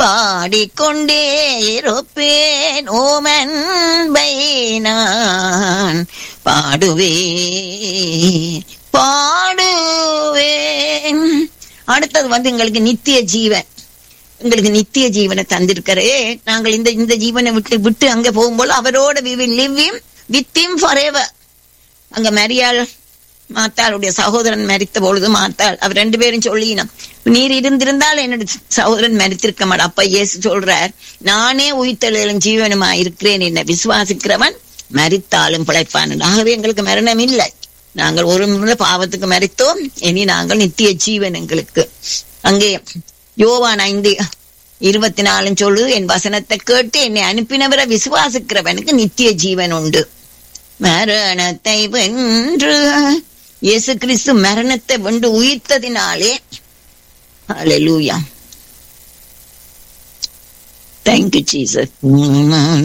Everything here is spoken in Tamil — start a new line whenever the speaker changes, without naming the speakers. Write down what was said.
பாடிக்கொண்டே இருப்பேன் ஓமன்பை நான் பாடுவேன் பாடுவேன் அடுத்தது வந்து எங்களுக்கு நித்திய ஜீவன் எங்களுக்கு நித்திய ஜீவனை தந்திருக்கிறே நாங்கள் இந்த இந்த ஜீவனை விட்டு விட்டு அங்க போகும்போது அவரோட we will live him with him forever அங்க மரியாள் மாத்தாளுடைய சகோதரன் மரித்த பொழுது மாத்தாள் அவர் ரெண்டு பேரும் சொல்லினோம் நீர் இருந்திருந்தால் என்னோட சகோதரன் மரித்திருக்க மாட்டான் அப்ப இயேசு சொல்றார் நானே உயிர்த்தெழுதலும் ஜீவனுமா இருக்கிறேன் என்ன விசுவாசிக்கிறவன் மரித்தாலும் பிழைப்பான் ஆகவே எங்களுக்கு மரணம் இல்லை நாங்கள் ஒரு முறை பாவத்துக்கு மரித்தோம் இனி நாங்கள் நித்திய ஜீவன் எங்களுக்கு அங்கே யோவான் ஐந்து இருபத்தி நாலும் சொல்லு என் வசனத்தை கேட்டு என்னை அனுப்பினவரை விசுவாசிக்கிறவனுக்கு நித்திய ஜீவன் உண்டு மரணத்தை வென்று இயேசு கிறிஸ்து மரணத்தை வென்று உயிர்த்ததினாலே ஹalleluya thank you jesus